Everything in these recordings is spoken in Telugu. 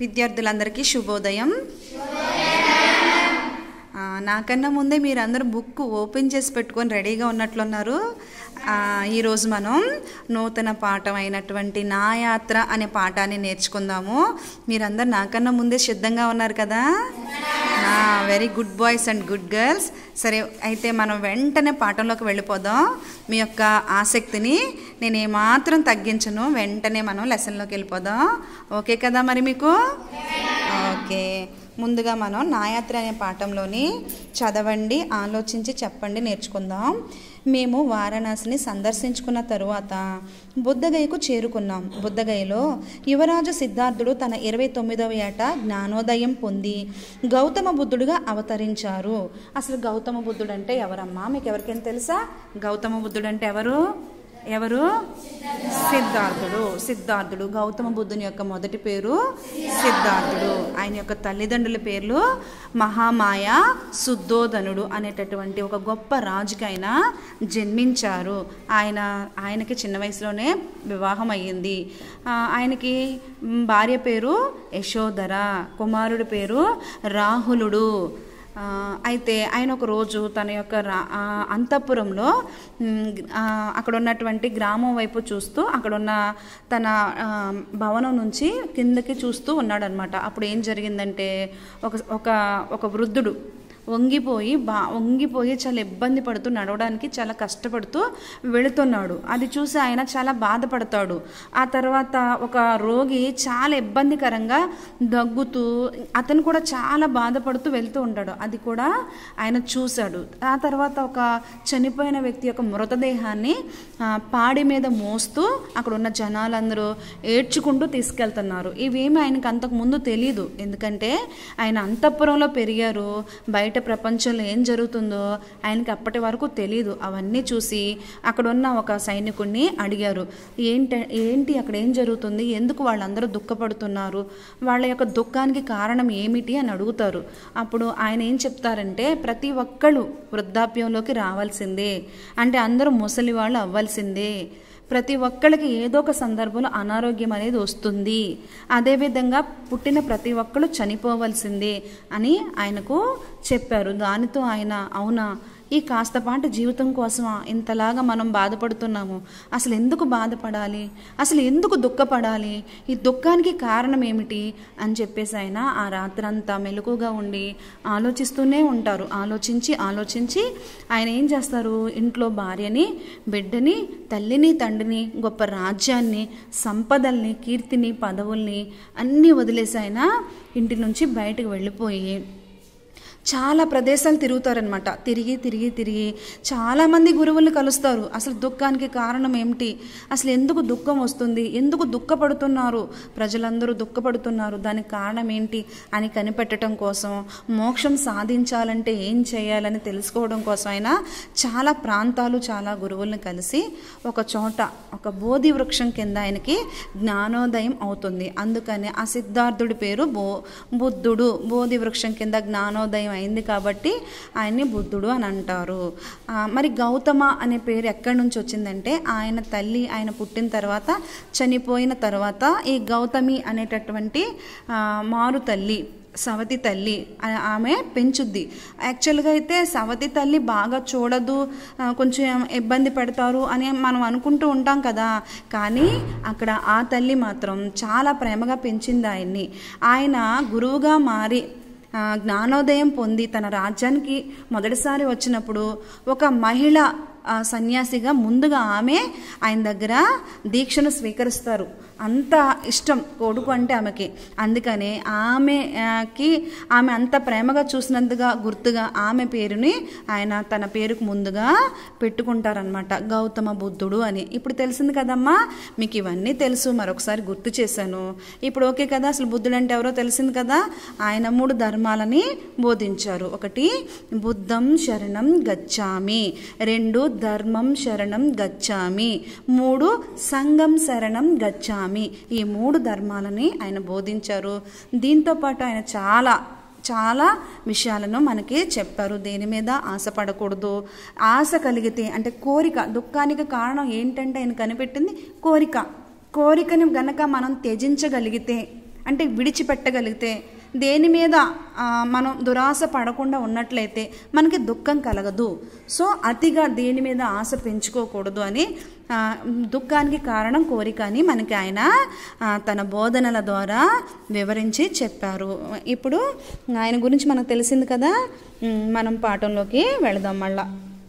విద్యార్థులందరికీ శుభోదయం ఆ, నాకన్నా ముందే మీరందరూ బుక్ ఓపెన్ చేసి పెట్టుకొని రెడీగా ఉన్నట్లున్నారు ఆ, ఈరోజు మనం నూతన పాఠం అయినటువంటి నా యాత్ర అనే పాఠాన్ని నేర్చుకుందాము మీరందరు నాకన్నా ముందే సిద్ధంగా ఉన్నారు కదా very good boys and good girls సరే అయితే మనం వెంటనే పాఠంలోకి వెళ్ళిపోదాం మీ యొక్క ఆసక్తిని నేను ఏమాత్రం తగ్గించను వెంటనే మనం లెసన్లోకి వెళ్ళిపోదాం ఓకే కదా మరి మీకు ఓకే ముందుగా మనం నాయాత్ర అనే పాఠంలోని చదవండి ఆలోచించి చెప్పండి నేర్చుకుందాం మేము వారణాసిని సందర్శించుకున్న తరువాత బుద్ధగయకు చేరుకున్నాం బుద్ధగయలో యువరాజు సిద్ధార్థుడు తన ఇరవై తొమ్మిదవ ఏట జ్ఞానోదయం పొంది గౌతమ బుద్ధుడుగా అవతరించారు అసలు గౌతమ బుద్ధుడు అంటే ఎవరమ్మా మీకు ఎవరికైనా తెలుసా గౌతమ బుద్ధుడు అంటే ఎవరు ఎవరు సిద్ధార్థుడు సిద్ధార్థుడు గౌతమ బుద్ధుని యొక్క మొదటి పేరు సిద్ధార్థుడు ఆయన యొక్క తల్లిదండ్రుల పేర్లు మహామాయ శుద్ధోధనుడు అనేటటువంటి ఒక గొప్ప రాజుకి ఆయన జన్మించారు ఆయన ఆయనకి చిన్న వయసులోనే వివాహం అయ్యింది ఆ, ఆయనకి మ్, భార్య పేరు యశోధర కుమారుడి పేరు రాహులుడు ఆ, అయితే ఆయన ఒక రోజు తన యొక్క రా ఆ, అంతఃపురంలో మ్, ఆ, అక్కడ ఉన్నటువంటి గ్రామం వైపు చూస్తూ అక్కడ ఉన్న తన ఆ, భవనం నుంచి కిందకి చూస్తూ ఉన్నాడనమాట అప్పుడు ఏం జరిగిందంటే ఒక ఒక ఒక వృద్ధుడు వంగిపోయి బా వంగిపోయి చాలా ఇబ్బంది పడుతూ నడవడానికి చాలా కష్టపడుతూ వెళుతున్నాడు అది చూసి ఆయన చాలా బాధపడతాడు ఆ తర్వాత ఒక రోగి చాలా ఇబ్బందికరంగా దగ్గుతూ అతను కూడా చాలా బాధపడుతూ వెళ్తూ ఉంటాడు అది కూడా ఆయన చూశాడు ఆ తర్వాత ఒక చనిపోయిన వ్యక్తి యొక్క మృతదేహాన్ని ఆ, పాడి మీద మోస్తూ అక్కడ ఉన్న జనాలందరూ ఏడ్చుకుంటూ తీసుకెళ్తున్నారు ఇవేమి ఆయనకు అంతకు ముందు తెలియదు ఎందుకంటే ఆయన అంతఃపురంలో పెరిగారు బయట ప్రపంచంలో ఏం జరుగుతుందో ఆయనకి అప్పటి వరకు తెలియదు అవన్నీ చూసి అక్కడ ఉన్న ఒక సైనికుడిని అడిగారు ఏంటి ఏంటి అక్కడ ఏం జరుగుతుంది ఎందుకు వాళ్ళందరూ దుఃఖపడుతున్నారు వాళ్ళ యొక్క దుఃఖానికి కారణం ఏమిటి అని అడుగుతారు అప్పుడు ఆయన ఏం చెప్తారంటే ప్రతి ఒక్కళ్ళు వృద్ధాప్యంలోకి రావాల్సిందే అంటే అందరూ ముసలి వాళ్ళు అవ్వాల్సిందే ప్రతి ఒక్కళ్ళకి ఏదో ఒక సందర్భంలో అనారోగ్యం అనేది వస్తుంది అదేవిధంగా పుట్టిన ప్రతి ఒక్కళ్ళు చనిపోవలసిందే అని ఆయనకు చెప్పారు దానితో ఆయన అవునా ఈ కాస్తపాటి జీవితం కోసమా ఇంతలాగా మనం బాధపడుతున్నాము అసలు ఎందుకు బాధపడాలి అసలు ఎందుకు దుఃఖపడాలి ఈ దుఃఖానికి కారణం ఏమిటి అని చెప్పేసి ఆయన ఆ రాత్రంతా మెలకుగా ఉండి ఆలోచిస్తూనే ఉంటారు ఆలోచించి ఆలోచించి ఆయన ఏం చేస్తారు ఇంట్లో భార్యని బిడ్డని తల్లిని తండ్రిని గొప్ప రాజ్యాన్ని సంపదల్ని కీర్తిని పదవుల్ని అన్నీ వదిలేసి ఆయన ఇంటి నుంచి బయటకు వెళ్ళిపోయి చాలా ప్రదేశాలు తిరుగుతారనమాట తిరిగి తిరిగి తిరిగి చాలామంది గురువుల్ని కలుస్తారు అసలు దుఃఖానికి కారణం ఏమిటి అసలు ఎందుకు దుఃఖం వస్తుంది ఎందుకు దుఃఖపడుతున్నారు ప్రజలందరూ దుఃఖపడుతున్నారు దానికి కారణం ఏంటి అని కనిపెట్టడం కోసం మోక్షం సాధించాలంటే ఏం చేయాలని తెలుసుకోవడం కోసం అయినా చాలా ప్రాంతాలు చాలా గురువుల్ని కలిసి ఒక చోట ఒక బోధి వృక్షం కింద ఆయనకి జ్ఞానోదయం అవుతుంది అందుకని ఆ సిద్ధార్థుడి పేరు బో బుద్ధుడు బోధి వృక్షం కింద జ్ఞానోదయం అయింది కాబట్టి ఆయన్ని బుద్ధుడు అని అంటారు ఆ, మరి గౌతమ అనే పేరు ఎక్కడి నుంచి వచ్చిందంటే ఆయన తల్లి ఆయన పుట్టిన తర్వాత చనిపోయిన తర్వాత ఈ గౌతమి అనేటటువంటి ఆ, మారు తల్లి సవతి తల్లి ఆ- ఆమె పెంచుద్ది యాక్చువల్గా అయితే సవతి తల్లి బాగా చూడదు ఆ, కొంచెం ఇబ్బంది పెడతారు అని మనం అనుకుంటూ ఉంటాం కదా కానీ అక్కడ ఆ తల్లి మాత్రం చాలా ప్రేమగా పెంచింది ఆయన్ని ఆయన గురువుగా మారి ఆ, జ్ఞానోదయం పొంది తన రాజ్యానికి మొదటిసారి వచ్చినప్పుడు ఒక మహిళ ఆ, సన్యాసిగా ముందుగా ఆమె ఆయన దగ్గర దీక్షను స్వీకరిస్తారు అంత ఇష్టం కొడుకు అంటే ఆమెకి అందుకనే ఆమెకి ఆమె అంత ప్రేమగా చూసినందుగా గుర్తుగా ఆమె పేరుని ఆయన తన పేరుకు ముందుగా పెట్టుకుంటారనమాట గౌతమ బుద్ధుడు అని ఇప్పుడు తెలిసింది కదమ్మా మీకు ఇవన్నీ తెలుసు మరొకసారి గుర్తు చేశాను ఇప్పుడు ఓకే కదా అసలు బుద్ధుడు అంటే ఎవరో తెలిసింది కదా ఆయన మూడు ధర్మాలని బోధించారు ఒకటి బుద్ధం శరణం గచ్చామి రెండు ధర్మం శరణం గచ్చామి మూడు సంఘం శరణం గచ్చామి ఈ మూడు ధర్మాలని ఆయన బోధించారు దీంతో పాటు ఆయన చాలా చాలా విషయాలను మనకి చెప్పారు దేని మీద ఆశపడకూడదు ఆశ కలిగితే అంటే కోరిక దుఃఖానికి కారణం ఏంటంటే ఆయన కనిపెట్టింది కోరిక కోరికని గనక మనం త్యజించగలిగితే అంటే విడిచిపెట్టగలిగితే దేని మీద ఆ, మనం దురాశ పడకుండా ఉన్నట్లయితే మనకి దుఃఖం కలగదు సో అతిగా దేని మీద ఆశ పెంచుకోకూడదు అని ఆ, దుఃఖానికి కారణం కోరిక అని మనకి ఆయన ఆ, తన బోధనల ద్వారా వివరించి చెప్పారు ఇప్పుడు ఆయన గురించి మనకు తెలిసింది కదా ఉమ్, మనం పాఠంలోకి వెళదాం మళ్ళా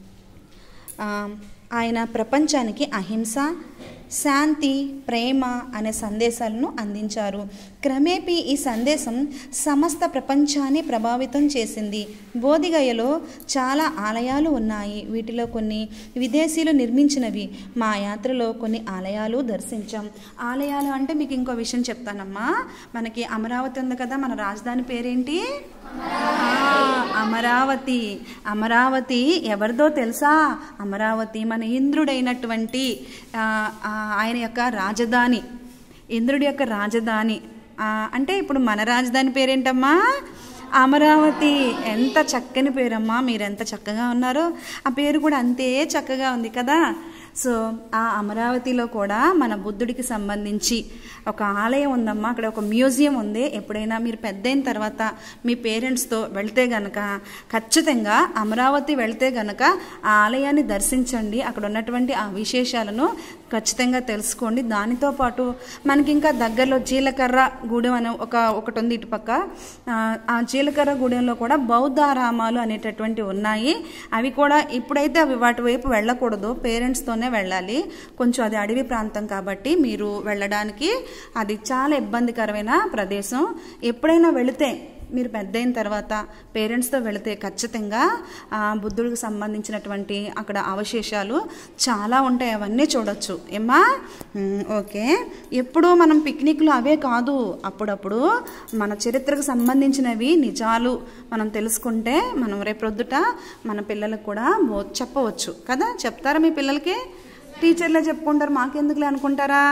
ఆ, ఆయన ప్రపంచానికి అహింస శాంతి ప్రేమ అనే సందేశాలను అందించారు క్రమేపీ ఈ సందేశం సమస్త ప్రపంచాన్ని ప్రభావితం చేసింది బోధిగయలో చాలా ఆలయాలు ఉన్నాయి వీటిలో కొన్ని విదేశీయులు నిర్మించినవి మా యాత్రలో కొన్ని ఆలయాలు దర్శించాం ఆలయాలు అంటే మీకు ఇంకో విషయం చెప్తానమ్మా మనకి అమరావతి ఉంది కదా మన రాజధాని పేరేంటి ఆ, అమరావతి అమరావతి ఎవరిదో తెలుసా అమరావతి మన ఇంద్రుడైనటువంటి ఆ, ఆ, ఆయన యొక్క రాజధాని ఇంద్రుడి యొక్క రాజధాని ఆ, అంటే ఇప్పుడు మన రాజధాని పేరేంటమ్మా అమరావతి ఎంత చక్కని పేరమ్మా మీరు ఎంత చక్కగా ఉన్నారో ఆ పేరు కూడా అంతే చక్కగా ఉంది కదా సో ఆ అమరావతిలో కూడా మన బుద్ధుడికి సంబంధించి ఒక ఆలయం ఉందమ్మా అక్కడ ఒక మ్యూజియం ఉంది ఎప్పుడైనా మీరు పెద్ద అయిన తర్వాత మీ పేరెంట్స్తో వెళ్తే గనక ఖచ్చితంగా అమరావతి వెళ్తే గనక ఆ ఆలయాన్ని దర్శించండి అక్కడ ఉన్నటువంటి ఆ విశేషాలను ఖచ్చితంగా తెలుసుకోండి దానితో పాటు మనకి ఇంకా దగ్గరలో జీలకర్ర గూడెం అనే ఒక ఒకటి ఉంది ఇటుపక్క ఆ, ఆ జీలకర్ర గూడెంలో కూడా బౌద్ధారామాలు అనేటటువంటివి ఉన్నాయి అవి కూడా ఇప్పుడైతే అవి వాటి వైపు వెళ్ళకూడదు పేరెంట్స్తోనే వెళ్ళాలి కొంచెం అది అడవి ప్రాంతం కాబట్టి మీరు వెళ్ళడానికి అది చాలా ఇబ్బందికరమైన ప్రదేశం ఎప్పుడైనా వెళితే మీరు పెద్ద అయిన తర్వాత పేరెంట్స్తో వెళితే ఖచ్చితంగా ఆ, బుద్ధుడికి సంబంధించినటువంటి అక్కడ అవశేషాలు చాలా ఉంటాయి అవన్నీ చూడొచ్చు ఏమ్మా మ్, ఓకే ఎప్పుడూ మనం పిక్నిక్లు అవే కాదు అప్పుడప్పుడు మన చరిత్రకు సంబంధించినవి నిజాలు మనం తెలుసుకుంటే మనం రేపొద్దుట మన పిల్లలకు కూడా బో- చెప్పవచ్చు కదా చెప్తారా మీ పిల్లలకి టీచర్లే చెప్పుకుంటారు మాకెందుకులే అనుకుంటారా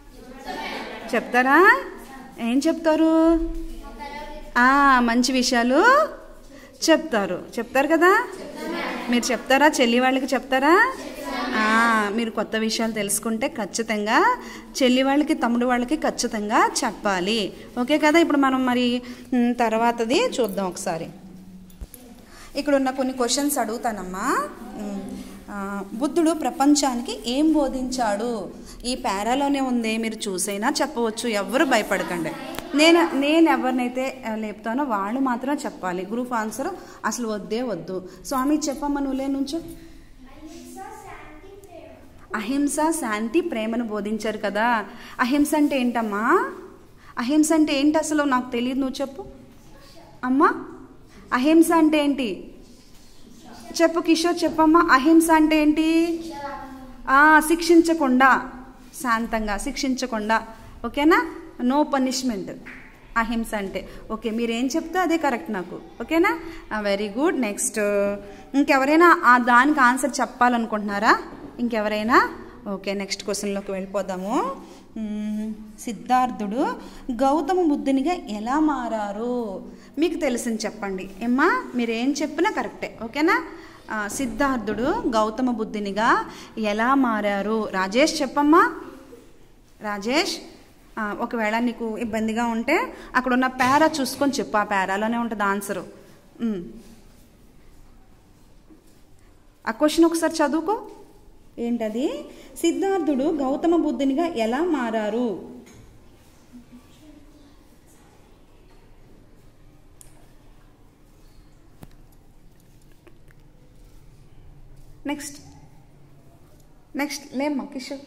చెప్తారా ఏం చెప్తారు ఆ, మంచి విషయాలు చెప్తారు చెప్తారు కదా మీరు చెప్తారా చెల్లి వాళ్ళకి చెప్తారా ఆ, మీరు కొత్త విషయాలు తెలుసుకుంటే ఖచ్చితంగా చెల్లి వాళ్ళకి తమ్ముడు వాళ్ళకి ఖచ్చితంగా చెప్పాలి ఓకే కదా ఇప్పుడు మనం మరి మ్, తర్వాతది చూద్దాం ఒకసారి ఇక్కడ ఉన్న కొన్ని క్వశ్చన్స్ అడుగుతానమ్మా ఉమ్, ఆ, బుద్ధుడు ప్రపంచానికి ఏం బోధించాడు ఈ పేరాలోనే ఉంది మీరు చూసైనా చెప్పవచ్చు ఎవరు భయపడకండి నేను నేను ఎవరినైతే ఆ, లేపుతానో వాళ్ళు మాత్రం చెప్పాలి గ్రూప్ ఆన్సర్ అసలు వద్దే వద్దు స్వామి చెప్పమ్మా నువ్వులే నుంచు అహింస శాంతి ప్రేమను బోధించారు కదా అహింస అంటే ఏంటమ్మా అహింస అంటే ఏంటి అసలు నాకు తెలియదు నువ్వు చెప్పు అమ్మా అహింస అంటే ఏంటి చెప్పు కిషోర్ చెప్పమ్మా అహింస అంటే ఏంటి ఆ, శిక్షించకుండా శాంతంగా శిక్షించకుండా ఓకేనా నో పనిష్మెంట్ అహింస అంటే ఓకే మీరు ఏం చెప్తే అదే కరెక్ట్ నాకు ఓకేనా వెరీ గుడ్ నెక్స్ట్ ఇంకెవరైనా ఆ దానికి ఆన్సర్ చెప్పాలనుకుంటున్నారా ఇంకెవరైనా ఓకే నెక్స్ట్ క్వశ్చన్లోకి వెళ్ళిపోదాము మ్మ్, సిద్ధార్థుడు గౌతమ బుద్ధునిగా ఎలా మారారు మీకు తెలిసింది చెప్పండి ఏమ్మా మీరు ఏం చెప్పినా కరెక్టే ఓకేనా ఆ, సిద్ధార్థుడు గౌతమ బుద్ధునిగా ఎలా మారారు రాజేష్ చెప్పమ్మా రాజేష్ ఆ, ఒకవేళ నీకు ఇబ్బందిగా ఉంటే అక్కడ ఉన్న పేరా చూసుకొని చెప్పు ఆ పేరాలోనే ఉంటుంది ఆన్సరు ఉమ్. ఆ క్వశ్చన్ ఒకసారి చదువుకో ఏంటది సిద్ధార్థుడు గౌతమ బుద్ధునిగా ఎలా మారారు నెక్స్ట్ నెక్స్ట్ లేమ్మా కిషోర్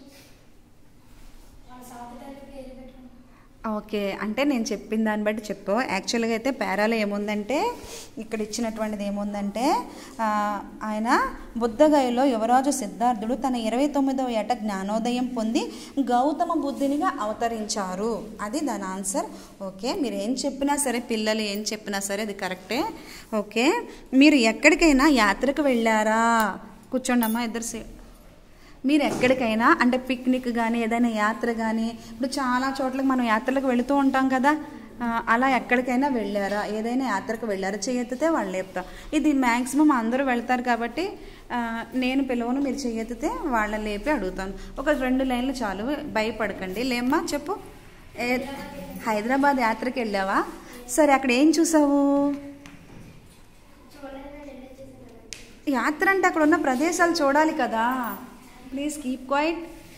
ఓకే అంటే నేను చెప్పిన దాన్ని బట్టి చెప్పు యాక్చువల్గా అయితే పేరాలో ఏముందంటే ఇక్కడ ఇచ్చినటువంటిది ఏముందంటే ఆ, ఆయన బుద్ధగయలో యువరాజు సిద్ధార్థుడు తన ఇరవై తొమ్మిదవ ఏట జ్ఞానోదయం పొంది గౌతమ బుద్ధునిగా అవతరించారు అది దాని ఆన్సర్ ఓకే మీరు ఏం చెప్పినా సరే పిల్లలు ఏం చెప్పినా సరే అది కరెక్టే ఓకే మీరు ఎక్కడికైనా యాత్రకు వెళ్ళారా కూర్చోండి అమ్మా ఇద్దరు సే మీరు ఎక్కడికైనా అంటే పిక్నిక్ కానీ ఏదైనా యాత్ర కానీ ఇప్పుడు చాలా చోట్లకి మనం యాత్రలకు వెళుతూ ఉంటాం కదా ఆ, అలా ఎక్కడికైనా వెళ్ళారా ఏదైనా యాత్రకు వెళ్ళారా చేయెత్తితే వాళ్ళు లేపుతా ఇది మ్యాక్సిమం అందరూ వెళ్తారు కాబట్టి ఆ, నేను పిలవను మీరు చేయెత్తితే వాళ్ళని లేపి అడుగుతాను ఒక రెండు లైన్లు చాలు భయపడకండి లేమ్మా చెప్పు ఏ హైదరాబాద్ యాత్రకి వెళ్ళావా సరే అక్కడ ఏం చూసావు యాత్ర అంటే అక్కడ ఉన్న ప్రదేశాలు చూడాలి కదా ప్లీజ్ కీప్ క్వైట్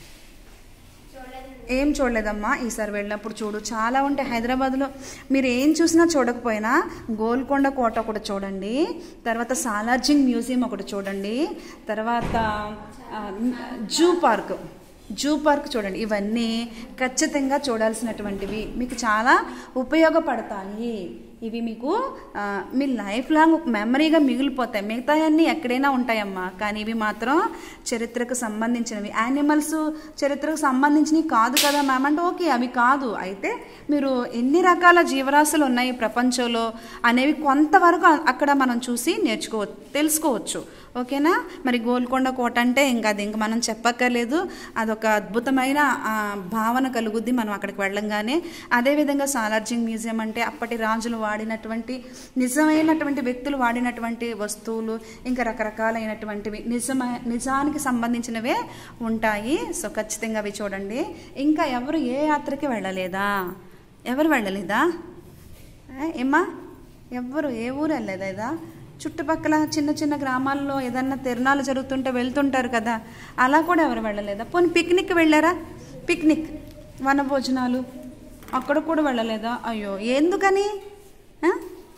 ఏం చూడలేదమ్మా ఈసారి వెళ్ళినప్పుడు చూడు చాలా ఉంటాయి హైదరాబాద్లో మీరు ఏం చూసినా చూడకపోయినా గోల్కొండ కోట ఒకటి చూడండి తర్వాత సాలార్జింగ్ మ్యూజియం ఒకటి చూడండి తర్వాత ఆ, జూ పార్క్ జూ పార్క్ చూడండి ఇవన్నీ ఖచ్చితంగా చూడాల్సినటువంటివి మీకు చాలా ఉపయోగపడతాయి ఇవి మీకు ఆ, మీ లైఫ్ లాంగ్ మెమరీగా మిగిలిపోతాయి మిగతాయన్నీ ఎక్కడైనా ఉంటాయమ్మా కానీ ఇవి మాత్రం చరిత్రకు సంబంధించినవి యానిమల్స్ చరిత్రకు సంబంధించినవి కాదు కదా మ్యామ్ అంటే ఓకే అవి కాదు అయితే మీరు ఎన్ని రకాల జీవరాశులు ఉన్నాయి ప్రపంచంలో అనేవి కొంతవరకు అక్కడ మనం చూసి నేర్చుకోవచ్చు తెలుసుకోవచ్చు ఓకేనా మరి గోల్కొండ కోట అంటే ఇంకా అది ఇంకా మనం చెప్పక్కర్లేదు అదొక అద్భుతమైన ఆ, భావన కలుగుద్ది మనం అక్కడికి వెళ్ళంగానే అదేవిధంగా సాలార్జింగ్ మ్యూజియం అంటే అప్పటి రాజులు వాడినటువంటి నిజమైనటువంటి వ్యక్తులు వాడినటువంటి వస్తువులు ఇంకా రకరకాలైనటువంటివి నిజమ నిజానికి సంబంధించినవే ఉంటాయి సో ఖచ్చితంగా అవి చూడండి ఇంకా ఎవరు ఏ యాత్రకి వెళ్ళలేదా ఎవరు వెళ్ళలేదా ఏ, ఏమ్మా ఎవ్వరు ఏ ఊరు వెళ్ళలేదా చుట్టుపక్కల చిన్న చిన్న గ్రామాల్లో ఏదన్నా తిరణాలు జరుగుతుంటే వెళ్తుంటారు కదా అలా కూడా ఎవరు వెళ్ళలేదా పోనీ పిక్నిక్ వెళ్ళారా పిక్నిక్ వనభోజనాలు అక్కడ కూడా వెళ్ళలేదా అయ్యో ఎందుకని ఆ?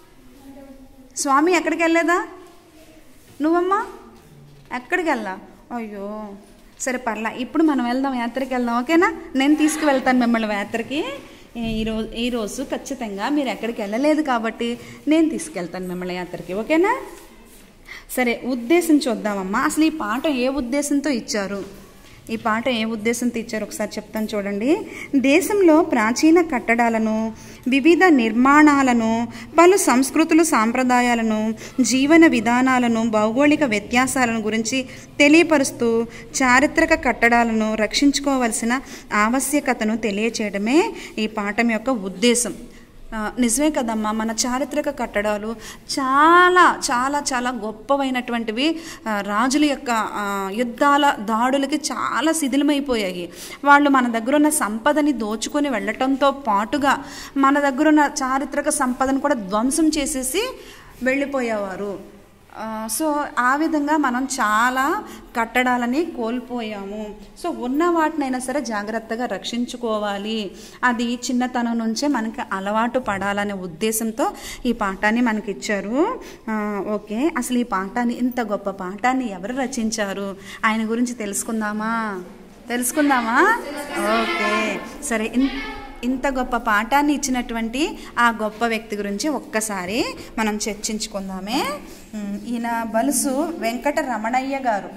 స్వామి ఎక్కడికి వెళ్ళలేదా నువ్వమ్మా ఎక్కడికి వెళ్ళా అయ్యో సరే పర్లా ఇప్పుడు మనం వెళ్దాం యాత్రకి వెళ్దాం ఓకేనా నేను తీసుకువెళ్తాను మిమ్మల్ని యాత్రకి ఈరోజు ఈరోజు ఖచ్చితంగా మీరు ఎక్కడికి వెళ్ళలేదు కాబట్టి నేను తీసుకెళ్తాను మిమ్మల్ని యాత్రకి ఓకేనా సరే ఉద్దేశం చూద్దామమ్మా అసలు ఈ పాట ఏ ఉద్దేశంతో ఇచ్చారు ఈ పాట ఏ ఉద్దేశంతో ఇచ్చారు ఒకసారి చెప్తాను చూడండి దేశంలో ప్రాచీన కట్టడాలను వివిధ నిర్మాణాలను పలు సంస్కృతులు సాంప్రదాయాలను జీవన విధానాలను భౌగోళిక వ్యత్యాసాలను గురించి తెలియపరుస్తూ చారిత్రక కట్టడాలను రక్షించుకోవలసిన ఆవశ్యకతను తెలియచేయడమే ఈ పాఠం యొక్క ఉద్దేశం ఆ, నిజమే కదమ్మా మన చారిత్రక కట్టడాలు చాలా చాలా చాలా గొప్పవైనటువంటివి ఆ, రాజుల యొక్క ఆ, యుద్ధాల దాడులకి చాలా శిథిలమైపోయాయి వాళ్ళు మన దగ్గర ఉన్న సంపదని దోచుకొని వెళ్ళటంతో పాటుగా మన దగ్గర ఉన్న చారిత్రక సంపదను కూడా ధ్వంసం చేసేసి వెళ్ళిపోయేవారు ఆ, సో ఆ విధంగా మనం చాలా కట్టడాలని కోల్పోయాము సో ఉన్న వాటినైనా సరే జాగ్రత్తగా రక్షించుకోవాలి అది చిన్నతనం నుంచే మనకి అలవాటు పడాలనే ఉద్దేశంతో ఈ పాఠాన్ని మనకి ఇచ్చారు ఆ, ఓకే అసలు ఈ పాఠాన్ని ఇంత గొప్ప పాఠాన్ని ఎవరు రచించారు ఆయన గురించి తెలుసుకుందామా తెలుసుకుందామా ఓకే సరే ఇన్ ఇంత గొప్ప పాఠాన్ని ఇచ్చినటువంటి ఆ గొప్ప వ్యక్తి గురించి ఒక్కసారి మనం చర్చించుకుందామే ఉమ్, ఈయన బలుసు వెంకట రమణయ్య గారు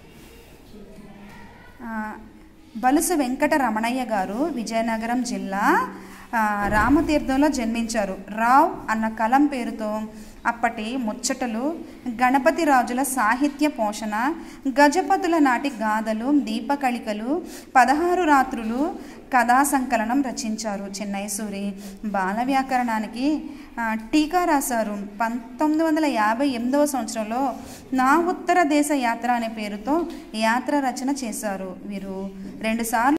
ఆ, బలుసు వెంకట రమణయ్య గారు విజయనగరం జిల్లా ఆ, రామతీర్థంలో జన్మించారు రావ్ అన్న కలం పేరుతో అప్పటి ముచ్చటలు గణపతి రాజుల సాహిత్య పోషణ గజపతుల నాటి గాథలు దీపకళికలు పదహారు రాత్రులు కథా సంకలనం రచించారు చెన్నైసూరి బాల వ్యాకరణానికి ఆ, టీకా రాశారు పంతొమ్మిది వందల యాభై ఎనిమిదవ సంవత్సరంలో నా ఉత్తర దేశ యాత్ర అనే పేరుతో యాత్ర రచన చేశారు వీరు రెండుసార్లు